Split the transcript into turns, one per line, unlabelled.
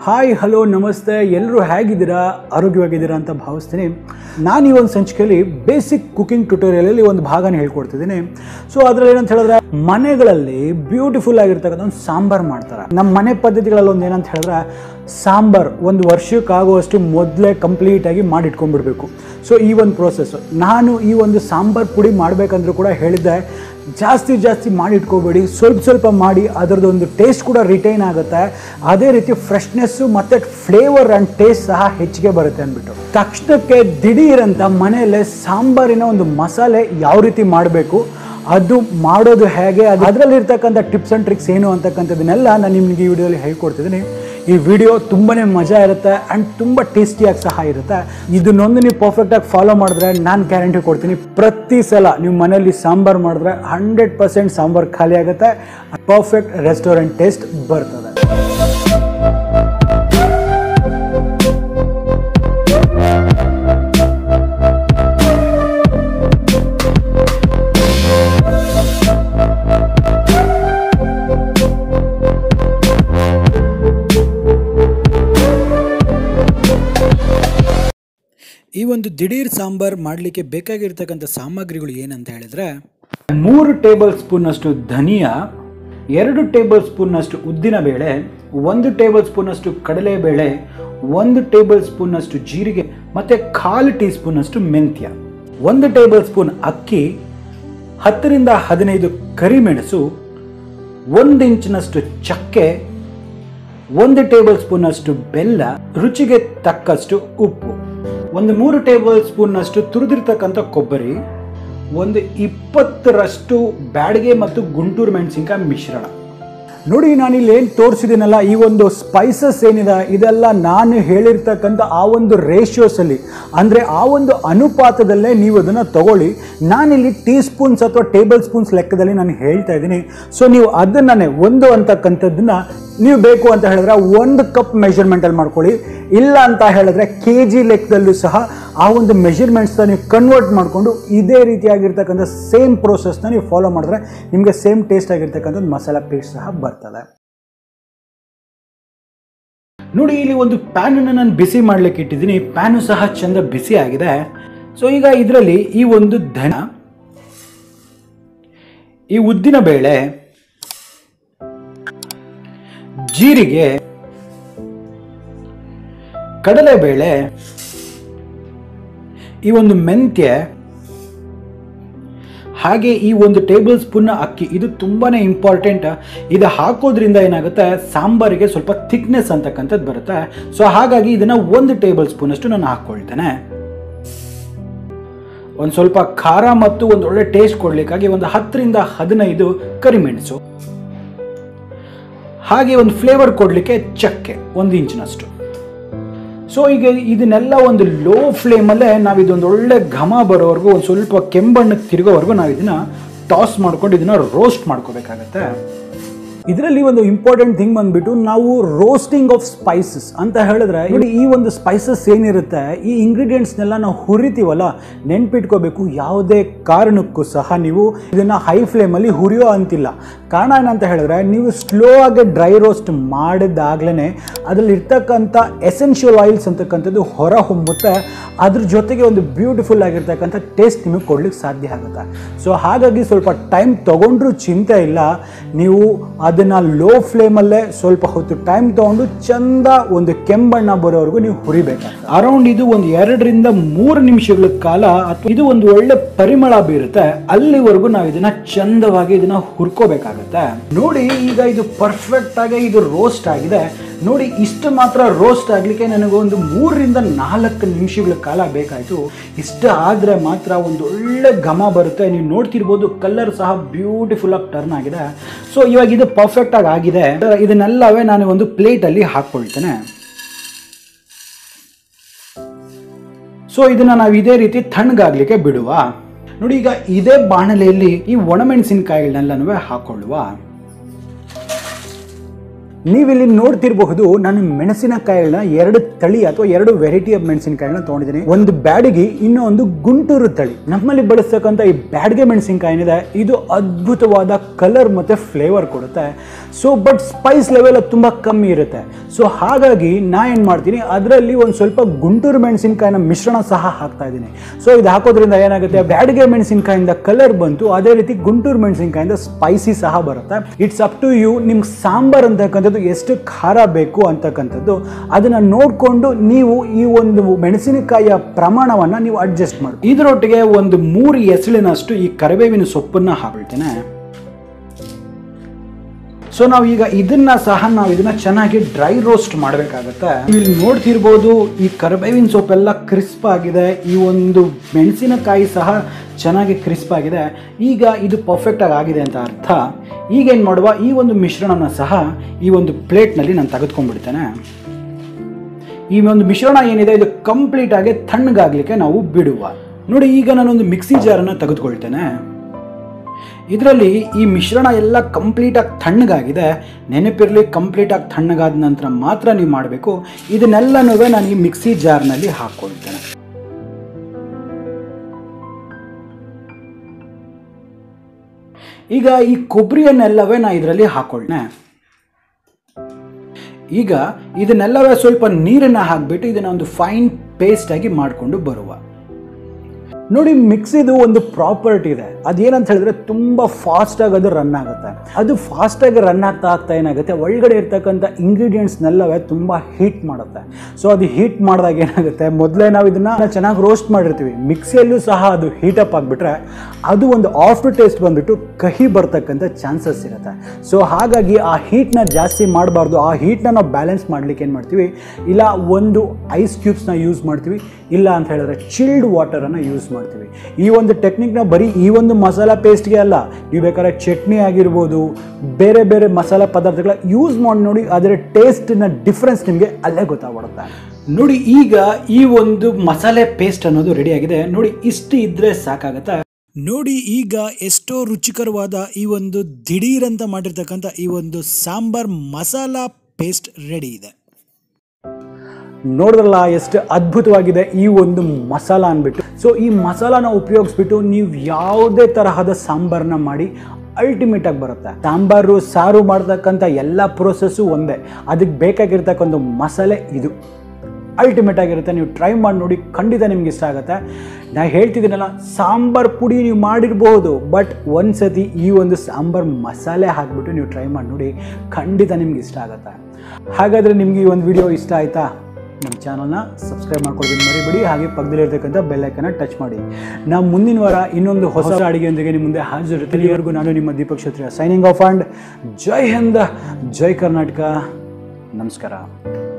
hi hello ನಮಸ್ತೆ ಎಲ್ಲರೂ ಹೇಗಿದ್ದೀರಾ ಆರೋಗ್ಯವಾಗಿದ್ದೀರಾ ಅಂತ ಭಾವಿಸ್ತೀನಿ ನಾನು ಈ ಒಂದು ಸಂಚಿಕೆಯಲ್ಲಿ ಬೇಸಿಕ್ ಕುಕಿಂಗ್ ಟ್ಯುಟೋರಿಯಲಲ್ಲಿ ಒಂದು ಭಾಗನ ಹೇಳ್ಕೊಡ್ತಿದ್ದೀನಿ ಸೊ ಅದರಲ್ಲಿ ಏನಂತ ಹೇಳಿದ್ರೆ ಮನೆಗಳಲ್ಲಿ ಬ್ಯೂಟಿಫುಲ್ ಆಗಿರ್ತಕ್ಕಂಥ ಒಂದು ಸಾಂಬಾರ್ ಮಾಡ್ತಾರೆ ನಮ್ಮ ಮನೆ ಪದ್ಧತಿಗಳಲ್ಲಿ ಒಂದು ಏನಂತ ಹೇಳಿದ್ರೆ ಸಾಂಬಾರ್ ಒಂದು ವರ್ಷಕ್ಕಾಗುವಷ್ಟು ಮೊದಲೇ ಕಂಪ್ಲೀಟಾಗಿ ಮಾಡಿಟ್ಕೊಂಡ್ಬಿಡ್ಬೇಕು ಸೊ ಈ ಒಂದು ಪ್ರೋಸೆಸ್ ನಾನು ಈ ಒಂದು ಸಾಂಬಾರ್ ಪುಡಿ ಮಾಡಬೇಕಂದ್ರೂ ಕೂಡ ಹೇಳಿದ್ದೆ ಜಾಸ್ತಿ ಜಾಸ್ತಿ ಮಾಡಿ ಇಟ್ಕೋಬೇಡಿ ಸ್ವಲ್ಪ ಸ್ವಲ್ಪ ಮಾಡಿ ಅದರದ್ದು ಒಂದು ಟೇಸ್ಟ್ ಕೂಡ ರಿಟೈನ್ ಆಗುತ್ತೆ ಅದೇ ರೀತಿ ಫ್ರೆಶ್ನೆಸ್ಸು ಮತ್ತು ಫ್ಲೇವರ್ ಆ್ಯಂಡ್ ಟೇಸ್ಟ್ ಸಹ ಹೆಚ್ಚಿಗೆ ಬರುತ್ತೆ ಅಂದ್ಬಿಟ್ಟು ತಕ್ಷಣಕ್ಕೆ ದಿಢೀರಂತ ಮನೆಯಲ್ಲೇ ಸಾಂಬಾರಿನ ಒಂದು ಮಸಾಲೆ ಯಾವ ರೀತಿ ಮಾಡಬೇಕು ಅದು ಮಾಡೋದು ಹೇಗೆ ಅದು ಅದರಲ್ಲಿರ್ತಕ್ಕಂಥ ಟಿಪ್ಸ್ ಆ್ಯಂಡ್ ಟ್ರಿಕ್ಸ್ ಏನು ಅಂತಕ್ಕಂಥದ್ದನ್ನೆಲ್ಲ ನಾನು ನಿಮಗೆ ಈ ವಿಡಿಯೋಲಿ ಹೇಳ್ಕೊಡ್ತಿದ್ದೀನಿ ಈ ವಿಡಿಯೋ ತುಂಬಾ ಮಜಾ ಇರುತ್ತೆ ಆ್ಯಂಡ್ ತುಂಬ ಟೇಸ್ಟಿಯಾಗಿ ಸಹ ಇರುತ್ತೆ ಇದನ್ನೊಂದು ನೀವು ಪರ್ಫೆಕ್ಟಾಗಿ ಫಾಲೋ ಮಾಡಿದ್ರೆ ನಾನು ಗ್ಯಾರಂಟಿ ಕೊಡ್ತೀನಿ ಪ್ರತಿ ಸಲ ನೀವು ಮನೆಯಲ್ಲಿ ಸಾಂಬಾರು ಮಾಡಿದ್ರೆ ಹಂಡ್ರೆಡ್ ಪರ್ಸೆಂಟ್ ಸಾಂಬಾರು ಖಾಲಿ ಆಗುತ್ತೆ ಪರ್ಫೆಕ್ಟ್ ರೆಸ್ಟೋರೆಂಟ್ ಟೇಸ್ಟ್ ಬರ್ತದೆ ಈ ಒಂದು ದಿಢೀರ್ ಸಾಂಬಾರ್ ಮಾಡಲಿಕ್ಕೆ ಬೇಕಾಗಿರ್ತಕ್ಕಂಥ ಸಾಮಗ್ರಿಗಳು ಏನಂತ ಹೇಳಿದ್ರೆ ಮೂರು ಟೇಬಲ್ ಸ್ಪೂನಷ್ಟು ಧನಿಯಾ ಎರಡು ಟೇಬಲ್ ಸ್ಪೂನಷ್ಟು ಉದ್ದಿನ ಬೇಳೆ ಒಂದು ಟೇಬಲ್ ಸ್ಪೂನಷ್ಟು ಕಡಲೆಬೇಳೆ ಒಂದು ಟೇಬಲ್ ಸ್ಪೂನಷ್ಟು ಜೀರಿಗೆ ಮತ್ತು ಕಾಲು ಟೀ ಸ್ಪೂನಷ್ಟು ಮೆಂತ್ಯ ಒಂದು ಟೇಬಲ್ ಸ್ಪೂನ್ ಅಕ್ಕಿ ಹತ್ತರಿಂದ ಹದಿನೈದು ಕರಿಮೆಣಸು ಒಂದು ಇಂಚಿನಷ್ಟು ಚಕ್ಕೆ ಒಂದು ಟೇಬಲ್ ಸ್ಪೂನಷ್ಟು ಬೆಲ್ಲ ರುಚಿಗೆ ತಕ್ಕಷ್ಟು ಉಪ್ಪು ಒಂದು ಮೂರು ಟೇಬಲ್ ಸ್ಪೂನ್ನಷ್ಟು ತುರಿದಿರ್ತಕ್ಕಂಥ ಕೊಬ್ಬರಿ ಒಂದು ಇಪ್ಪತ್ತರಷ್ಟು ಬ್ಯಾಡಿಗೆ ಮತ್ತು ಗುಂಟೂರು ಮೆಣಸಿನ್ಕಾಯಿ ಮಿಶ್ರಣ ನೋಡಿ ನಾನಿಲ್ಲಿ ಏನು ತೋರಿಸಿದ್ದೀನಲ್ಲ ಈ ಒಂದು ಸ್ಪೈಸಸ್ ಏನಿದೆ ಇದೆಲ್ಲ ನಾನು ಹೇಳಿರ್ತಕ್ಕಂಥ ಆ ಒಂದು ರೇಷಿಯೋಸಲ್ಲಿ ಅಂದರೆ ಆ ಒಂದು ಅನುಪಾತದಲ್ಲೇ ನೀವು ಅದನ್ನು ತಗೊಳ್ಳಿ ನಾನಿಲ್ಲಿ ಟೀ ಸ್ಪೂನ್ಸ್ ಅಥವಾ ಟೇಬಲ್ ಸ್ಪೂನ್ಸ್ ಲೆಕ್ಕದಲ್ಲಿ ನಾನು ಹೇಳ್ತಾ ಇದ್ದೀನಿ ಸೊ ನೀವು ಅದನ್ನೇ ಒಂದು ಅಂತಕ್ಕಂಥದ್ದನ್ನ ನೀವು ಬೇಕು ಅಂತ ಹೇಳಿದ್ರೆ ಒಂದು ಕಪ್ ಮೆಷರ್ಮೆಂಟಲ್ಲಿ ಮಾಡ್ಕೊಳ್ಳಿ ಇಲ್ಲ ಅಂತ ಹೇಳಿದ್ರೆ ಕೆ ಜಿ ಲೆಕ್ಕದಲ್ಲೂ ಸಹ ಆ ಒಂದು ಮೆಷರ್ಮೆಂಟ್ಸ್ನ ನೀವು ಕನ್ವರ್ಟ್ ಮಾಡಿಕೊಂಡು ಇದೇ ರೀತಿಯಾಗಿರ್ತಕ್ಕಂಥ ಸೇಮ್ ಪ್ರೋಸೆಸ್ನ ನೀವು ಫಾಲೋ ಮಾಡಿದ್ರೆ ನಿಮಗೆ ಸೇಮ್ ಟೇಸ್ಟ್ ಆಗಿರ್ತಕ್ಕಂಥ ಒಂದು ಮಸಾಲ ಪೇಸ್ಟ್ ಸಹ ಬರ್ತದೆ ನೋಡಿ ಇಲ್ಲಿ ಒಂದು ಪ್ಯಾನನ್ನು ನಾನು ಬಿಸಿ ಮಾಡ್ಲಿಕ್ಕೆ ಇಟ್ಟಿದ್ದೀನಿ ಪ್ಯಾನು ಸಹ ಚಂದ ಬಿಸಿ ಆಗಿದೆ ಸೊ ಈಗ ಇದರಲ್ಲಿ ಈ ಒಂದು ಧನ ಈ ಉದ್ದಿನ ಬೇಳೆ ಜೀರಿಗೆ ಕಡಲೆಬೇಳೆ ಈ ಒಂದು ಮೆಂತ್ಯ ಹಾಗೆ ಈ ಒಂದು ಟೇಬಲ್ ಸ್ಪೂನ್ ಅಕ್ಕಿ ಇದು ತುಂಬಾನೇ ಇಂಪಾರ್ಟೆಂಟ್ ಇದು ಹಾಕೋದ್ರಿಂದ ಏನಾಗುತ್ತೆ ಸಾಂಬಾರಿಗೆ ಸ್ವಲ್ಪ ಥಿಕ್ನೆಸ್ ಅಂತಕ್ಕಂಥದ್ದು ಬರುತ್ತೆ ಸೊ ಹಾಗಾಗಿ ಇದನ್ನ ಒಂದು ಟೇಬಲ್ ಸ್ಪೂನ್ ಅಷ್ಟು ನಾನು ಹಾಕೊಳ್ತೇನೆ ಒಂದು ಸ್ವಲ್ಪ ಖಾರ ಮತ್ತು ಒಂದು ಒಳ್ಳೆ ಟೇಸ್ಟ್ ಕೊಡ್ಲಿಕ್ಕಾಗಿ ಒಂದು ಹತ್ತರಿಂದ ಹದಿನೈದು ಕರಿಮೆಣಸು ಹಾಗೆ ಒಂದು ಫ್ಲೇವರ್ ಕೊಡಲಿಕ್ಕೆ ಚಕ್ಕೆ ಒಂದು ಇಂಚಿನಷ್ಟು ಸೊ ಈಗ ಇದನ್ನೆಲ್ಲ ಒಂದು ಲೋ ಫ್ಲೇಮಲ್ಲೇ ನಾವು ಇದೊಂದು ಒಳ್ಳೆ ಘಮ ಬರೋವರೆಗೂ ಒಂದು ಸ್ವಲ್ಪ ಕೆಂಬಣ್ಣಕ್ಕೆ ತಿರುಗೋವರೆಗೂ ನಾವು ಇದನ್ನ ಟಾಸ್ ಮಾಡ್ಕೊಂಡು ಇದನ್ನ ರೋಸ್ಟ್ ಮಾಡ್ಕೋಬೇಕಾಗತ್ತೆ ಇದರಲ್ಲಿ ಒಂದು ಇಂಪಾರ್ಟೆಂಟ್ ಥಿಂಗ್ ಬಂದ್ಬಿಟ್ಟು ನಾವು ರೋಸ್ಟಿಂಗ್ ಆಫ್ ಸ್ಪೈಸಸ್ ಅಂತ ಹೇಳಿದ್ರೆ ನೋಡಿ ಈ ಒಂದು ಸ್ಪೈಸಸ್ ಏನಿರುತ್ತೆ ಈ ಇಂಗ್ರೀಡಿಯೆಂಟ್ಸ್ನೆಲ್ಲ ನಾವು ಹುರಿತೀವಲ್ಲ ನೆನ್ಪಿಟ್ಕೋಬೇಕು ಯಾವುದೇ ಕಾರಣಕ್ಕೂ ಸಹ ನೀವು ಇದನ್ನ ಹೈ ಫ್ಲೇಮಲ್ಲಿ ಹುರಿಯೋ ಅಂತಿಲ್ಲ ಕಾರಣ ಏನಂತ ಹೇಳಿದ್ರೆ ನೀವು ಸ್ಲೋ ಆಗಿ ಡ್ರೈ ರೋಸ್ಟ್ ಮಾಡಿದಾಗ್ಲೇ ಅದರಲ್ಲಿ ಇರ್ತಕ್ಕಂಥ ಎಸೆನ್ಷಿಯಲ್ ಆಯಿಲ್ಸ್ ಅಂತಕ್ಕಂಥದ್ದು ಹೊರ ಹೊಮ್ಮುತ್ತೆ ಅದ್ರ ಜೊತೆಗೆ ಒಂದು ಬ್ಯೂಟಿಫುಲ್ ಆಗಿರ್ತಕ್ಕಂಥ ಟೇಸ್ಟ್ ನಿಮಗೆ ಕೊಡ್ಲಿಕ್ಕೆ ಸಾಧ್ಯ ಆಗುತ್ತೆ ಸೊ ಹಾಗಾಗಿ ಸ್ವಲ್ಪ ಟೈಮ್ ತಗೊಂಡ್ರೂ ಚಿಂತೆ ಇಲ್ಲ ನೀವು ಅದನ್ನು ಲೋ ಫ್ಲೇಮಲ್ಲೇ ಸ್ವಲ್ಪ ಹೊತ್ತು ಟೈಮ್ ತೊಗೊಂಡು ಚಂದ ಒಂದು ಕೆಂಬಣ್ಣ ಬರೋವರೆಗೂ ನೀವು ಹುರಿಬೇಕಾಗ್ತದೆ ಅರೌಂಡ್ ಇದು ಒಂದು ಎರಡರಿಂದ ಮೂರು ನಿಮಿಷಗಳ ಕಾಲ ಅಥವಾ ಇದು ಒಂದು ಒಳ್ಳೆ ಪರಿಮಳ ಬೀರುತ್ತೆ ಅಲ್ಲಿವರೆಗೂ ನಾವು ಇದನ್ನ ಚಂದವಾಗಿ ಇದನ್ನ ಹುರ್ಕೋಬೇಕಾಗತ್ತೆ ನೋಡಿ ಈಗ ಇದು ಪರ್ಫೆಕ್ಟ್ ಆಗಿ ಇದು ರೋಸ್ಟ್ ಆಗಿದೆ ನೋಡಿ ಇಷ್ಟು ಮಾತ್ರ ರೋಸ್ಟ್ ಆಗಲಿಕ್ಕೆ ನನಗೊಂದು ಮೂರರಿಂದ ನಾಲ್ಕು ನಿಮಿಷಗಳ ಕಾಲ ಬೇಕಾಯಿತು ಇಷ್ಟ ಆದರೆ ಮಾತ್ರ ಒಂದು ಒಳ್ಳೆ ಘಮ ಬರುತ್ತೆ ನೀವು ನೋಡ್ತಿರ್ಬೋದು ಕಲರ್ ಸಹ ಬ್ಯೂಟಿಫುಲ್ ಆಗಿ ಟರ್ನ್ ಆಗಿದೆ ಸೊ ಇವಾಗ ಇದು ಪರ್ಫೆಕ್ಟ್ ಆಗಿ ಆಗಿದೆ ಇದನ್ನೆಲ್ಲವೇ ನಾನು ಒಂದು ಪ್ಲೇಟಲ್ಲಿ ಹಾಕ್ಕೊಳ್ತೇನೆ ಸೊ ಇದನ್ನ ನಾವು ಇದೇ ರೀತಿ ತಣ್ಣಗಾಗ್ಲಿಕ್ಕೆ ಬಿಡುವ ನೋಡಿ ಈಗ ಇದೇ ಬಾಣಲೆಯಲ್ಲಿ ಈ ಒಣಮೆಣಸಿನಕಾಯಿಗಳನ್ನೆಲ್ಲನೂ ಹಾಕೊಳ್ಳುವ ನೀವಿಲ್ಲಿ ನೋಡ್ತಿರಬಹುದು ನಾನು ಮೆಣಸಿನಕಾಯಿಗಳನ್ನ ಎರಡು ತಳಿ ಅಥವಾ ಎರಡು ವೆರೈಟಿ ಆಫ್ ಮೆಣಸಿನಕಾಯಿಗಳನ್ನ ತೊಗೊಂಡಿದ್ದೀನಿ ಒಂದು ಬ್ಯಾಡಿಗೆ ಇನ್ನೊಂದು ಗುಂಟೂರು ತಳಿ ನಮ್ಮಲ್ಲಿ ಬಳಸ್ತಕ್ಕಂಥ ಈ ಬ್ಯಾಡ್ಗೆ ಮೆಣಸಿನಕಾಯಿ ಏನಿದೆ ಇದು ಅದ್ಭುತವಾದ ಕಲರ್ ಮತ್ತು ಫ್ಲೇವರ್ ಕೊಡುತ್ತೆ ಸೊ ಬಟ್ ಸ್ಪೈಸ್ ಲೆವೆಲ್ ಅದು ತುಂಬ ಕಮ್ಮಿ ಇರುತ್ತೆ ಸೊ ಹಾಗಾಗಿ ನಾ ಏನು ಮಾಡ್ತೀನಿ ಅದರಲ್ಲಿ ಒಂದು ಸ್ವಲ್ಪ ಗುಂಟೂರು ಮೆಣಸಿನಕಾಯಿನ ಮಿಶ್ರಣ ಸಹ ಹಾಕ್ತಾ ಇದ್ದೀನಿ ಸೊ ಇದು ಹಾಕೋದ್ರಿಂದ ಏನಾಗುತ್ತೆ ಬ್ಯಾಡಿಗೆ ಮೆಣಸಿನಕಾಯಿಂದ ಕಲರ್ ಬಂತು ಅದೇ ರೀತಿ ಗುಂಟೂರು ಮೆಣಸಿನಕಾಯಿಂದ ಸ್ಪೈಸಿ ಸಹ ಬರುತ್ತೆ ಇಟ್ಸ್ ಅಪ್ ಟು ಯು ನಿಮ್ಗೆ ಸಾಂಬಾರ್ ಅಂತಕ್ಕಂಥದ್ದು ಎಷ್ಟು ಖಾರ ಬೇಕು ಅಂತಕ್ಕಂಥದ್ದು ಅದನ್ನು ನೋಡಿಕೊಂಡು ನೀವು ಈ ಒಂದು ಮೆಣಸಿನಕಾಯಿಯ ಪ್ರಮಾಣವನ್ನು ನೀವು ಅಡ್ಜಸ್ಟ್ ಮಾಡಿ ಇದರೊಟ್ಟಿಗೆ ಒಂದು ಮೂರು ಎಸಳಿನಷ್ಟು ಈ ಕರಿಬೇವಿನ ಸೊಪ್ಪನ್ನು ಹಾಕ್ಬಿಡ್ತೇನೆ ಸೊ ನಾವು ಈಗ ಇದನ್ನ ಸಹ ನಾವು ಇದನ್ನ ಚೆನ್ನಾಗಿ ಡ್ರೈ ರೋಸ್ಟ್ ಮಾಡಬೇಕಾಗತ್ತೆ ಇಲ್ಲಿ ನೋಡ್ತಿರ್ಬೋದು ಈ ಕರಿಬೇವಿನ ಸೊಪ್ಪೆಲ್ಲ ಕ್ರಿಸ್ಪ್ ಆಗಿದೆ ಈ ಒಂದು ಮೆಣಸಿನಕಾಯಿ ಸಹ ಚೆನ್ನಾಗಿ ಕ್ರಿಸ್ಪ್ ಆಗಿದೆ ಈಗ ಇದು ಪರ್ಫೆಕ್ಟ್ ಆಗಿ ಆಗಿದೆ ಅಂತ ಅರ್ಥ ಈಗೇನು ಮಾಡುವ ಈ ಒಂದು ಮಿಶ್ರಣನ ಸಹ ಈ ಒಂದು ಪ್ಲೇಟ್ನಲ್ಲಿ ನಾನು ತೆಗೆದುಕೊಂಡ್ಬಿಡ್ತೇನೆ ಈ ಒಂದು ಮಿಶ್ರಣ ಏನಿದೆ ಇದು ಕಂಪ್ಲೀಟ್ ಆಗಿ ತಣ್ಣಗಾಗ್ಲಿಕ್ಕೆ ನಾವು ಬಿಡುವ ನೋಡಿ ಈಗ ನಾನೊಂದು ಮಿಕ್ಸಿ ಜಾರನ್ನು ತೆಗೆದುಕೊಳ್ತೇನೆ ಇದರಲ್ಲಿ ಈ ಮಿಶ್ರಣ ಎಲ್ಲ ಕಂಪ್ಲೀಟಾಗಿ ತಣ್ಣಗಾಗಿದೆ ನೆನಪಿರಲಿ ಕಂಪ್ಲೀಟಾಗಿ ತಣ್ಣಗಾದ ನಂತರ ಮಾತ್ರ ನೀವು ಮಾಡಬೇಕು ಇದನ್ನೆಲ್ಲನೂ ನಾನು ಈ ಮಿಕ್ಸಿ ಜಾರ್ನಲ್ಲಿ ಹಾಕ್ಕೊಳ್ತೇನೆ ಈಗ ಈ ಕೊಬ್ಬರಿಯನ್ನೆಲ್ಲವೇ ನಾ ಇದರಲ್ಲಿ ಹಾಕೊಳ್ಳೆ ಈಗ ಇದನ್ನೆಲ್ಲವೇ ಸ್ವಲ್ಪ ನೀರನ್ನು ಹಾಕಿಬಿಟ್ಟು ಇದನ್ನ ಒಂದು ಫೈನ್ ಪೇಸ್ಟ್ ಆಗಿ ಮಾಡಿಕೊಂಡು ಬರುವ ನೋಡಿ ಮಿಕ್ಸಿದು ಒಂದು ಪ್ರಾಪರ್ಟಿ ಇದೆ ಅದೇನಂತ ಹೇಳಿದ್ರೆ ತುಂಬ ಫಾಸ್ಟಾಗಿ ಅದು ರನ್ ಆಗುತ್ತೆ ಅದು ಫಾಸ್ಟಾಗಿ ರನ್ ಆಗ್ತಾ ಆಗ್ತಾ ಏನಾಗುತ್ತೆ ಒಳಗಡೆ ಇರ್ತಕ್ಕಂಥ ಇಂಗ್ರೀಡಿಯೆಂಟ್ಸ್ನೆಲ್ಲವೇ ತುಂಬ ಹೀಟ್ ಮಾಡುತ್ತೆ ಸೊ ಅದು ಹೀಟ್ ಮಾಡಿದಾಗ ಏನಾಗುತ್ತೆ ಮೊದಲೇ ನಾವು ಇದನ್ನ ಚೆನ್ನಾಗಿ ರೋಸ್ಟ್ ಮಾಡಿರ್ತೀವಿ ಮಿಕ್ಸಿಯಲ್ಲೂ ಸಹ ಅದು ಹೀಟಪ್ ಆಗಿಬಿಟ್ರೆ ಅದು ಒಂದು ಆಫ್ಟರ್ ಟೇಸ್ಟ್ ಬಂದ್ಬಿಟ್ಟು ಕಹಿ ಬರ್ತಕ್ಕಂಥ ಚಾನ್ಸಸ್ ಇರುತ್ತೆ ಸೊ ಹಾಗಾಗಿ ಆ ಹೀಟ್ನ ಜಾಸ್ತಿ ಮಾಡಬಾರ್ದು ಆ ಹೀಟ್ನ ನಾವು ಬ್ಯಾಲೆನ್ಸ್ ಮಾಡ್ಲಿಕ್ಕೆ ಏನು ಮಾಡ್ತೀವಿ ಇಲ್ಲ ಒಂದು ಐಸ್ ಕ್ಯೂಬ್ಸ್ನ ಯೂಸ್ ಮಾಡ್ತೀವಿ ಇಲ್ಲ ಅಂತ ಹೇಳಿದ್ರೆ ಚಿಲ್ಡ್ ವಾಟರನ್ನು ಯೂಸ್ ಮಾಡ್ತೀವಿ ಈ ಒಂದು ಟೆಕ್ನಿಕ್ನ ಬರೀ ಈ ಒಂದು ಮಸಾಲ ಪೇಸ್ಟ್ಗೆ ಅಲ್ಲ ನೀವು ಬೇಕಾದ್ರೆ ಚಟ್ನಿ ಆಗಿರ್ಬೋದು ಬೇರೆ ಬೇರೆ ಮಸಾಲ ಪದಾರ್ಥಗಳ ಯೂಸ್ ಮಾಡಿ ನೋಡಿ ಅದರ ಟೇಸ್ಟಿನ ಡಿಫ್ರೆನ್ಸ್ ನಿಮಗೆ ಅಲ್ಲೇ ಗೊತ್ತಾಗ್ಬಿಡುತ್ತೆ ನೋಡಿ ಈಗ ಈ ಒಂದು ಮಸಾಲೆ ಪೇಸ್ಟ್ ಅನ್ನೋದು ರೆಡಿ ಆಗಿದೆ ನೋಡಿ ಇಷ್ಟು ಇದ್ರೆ ಸಾಕಾಗತ್ತೆ ನೋಡಿ ಈಗ ಎಷ್ಟೋ ರುಚಿಕರವಾದ ಈ ಒಂದು ದಿಢೀರ್ ಅಂತ ಮಾಡಿರ್ತಕ್ಕಂಥ ಈ ಒಂದು ಸಾಂಬಾರ್ ಮಸಾಲ ಪೇಸ್ಟ್ ರೆಡಿ ಇದೆ ನೋಡಿದ್ರಲ್ಲ ಎಷ್ಟು ಅದ್ಭುತವಾಗಿದೆ ಈ ಒಂದು ಮಸಾಲ ಅಂದ್ಬಿಟ್ಟು ಸೊ ಈ ಮಸಾಲಾನ ಉಪಯೋಗಿಸ್ಬಿಟ್ಟು ನೀವು ಯಾವುದೇ ತರಹದ ಸಾಂಬಾರನ್ನ ಮಾಡಿ ಅಲ್ಟಿಮೇಟ್ ಆಗಿ ಬರುತ್ತೆ ಸಾಂಬಾರು ಸಾರು ಮಾಡ್ತಕ್ಕಂಥ ಎಲ್ಲ ಪ್ರೋಸೆಸ್ಸು ಒಂದೇ ಅದಕ್ಕೆ ಬೇಕಾಗಿರ್ತಕ್ಕಂಥ ಮಸಾಲೆ ಇದು ಅಲ್ಟಿಮೇಟ್ ಆಗಿರುತ್ತೆ ನೀವು ಟ್ರೈ ಮಾಡಿ ನೋಡಿ ಖಂಡಿತ ನಿಮ್ಗೆ ಇಷ್ಟ ಆಗುತ್ತೆ ನಾ ಹೇಳ್ತಿದ್ದೀನಲ್ಲ ಸಾಂಬಾರ್ ಪುಡಿ ನೀವು ಮಾಡಿರ್ಬೋದು ಬಟ್ ಒಂದು ಸತಿ ಈ ಒಂದು ಸಾಂಬಾರ್ ಮಸಾಲೆ ಹಾಕ್ಬಿಟ್ಟು ನೀವು ಟ್ರೈ ಮಾಡಿ ನೋಡಿ ಖಂಡಿತ ನಿಮ್ಗೆ ಇಷ್ಟ ಆಗುತ್ತೆ ಹಾಗಾದರೆ ನಿಮಗೆ ಈ ಒಂದು ವಿಡಿಯೋ ಇಷ್ಟ ಆಯಿತಾ ನಮ್ಮ ಚಾನಲ್ನ ಸಬ್ಸ್ಕ್ರೈಬ್ ಮಾಡ್ಕೊಳ್ಳೋದನ್ನ ಮರಿಬೇಡಿ ಹಾಗೆ ಪಕ್ಕದಲ್ಲಿರ್ತಕ್ಕಂಥ ಬೆಲ್ಲೈಕನ್ನ ಟಚ್ ಮಾಡಿ ನಾವು ಮುಂದಿನ ವಾರ ಇನ್ನೊಂದು ಹೊಸ ಅಡಿಗೆಯೊಂದಿಗೆ ನಿಮ್ಮ ಮುಂದೆ ಹಾಜರಿರ್ತೀನಿ ಇಲ್ಲಿವರೆಗೂ ನಾನು ನಿಮ್ಮ Deepak Kshatriya signing off and ಜೈ ಹಿಂದ್ ಜೈ ಕರ್ನಾಟಕ ನಮಸ್ಕಾರ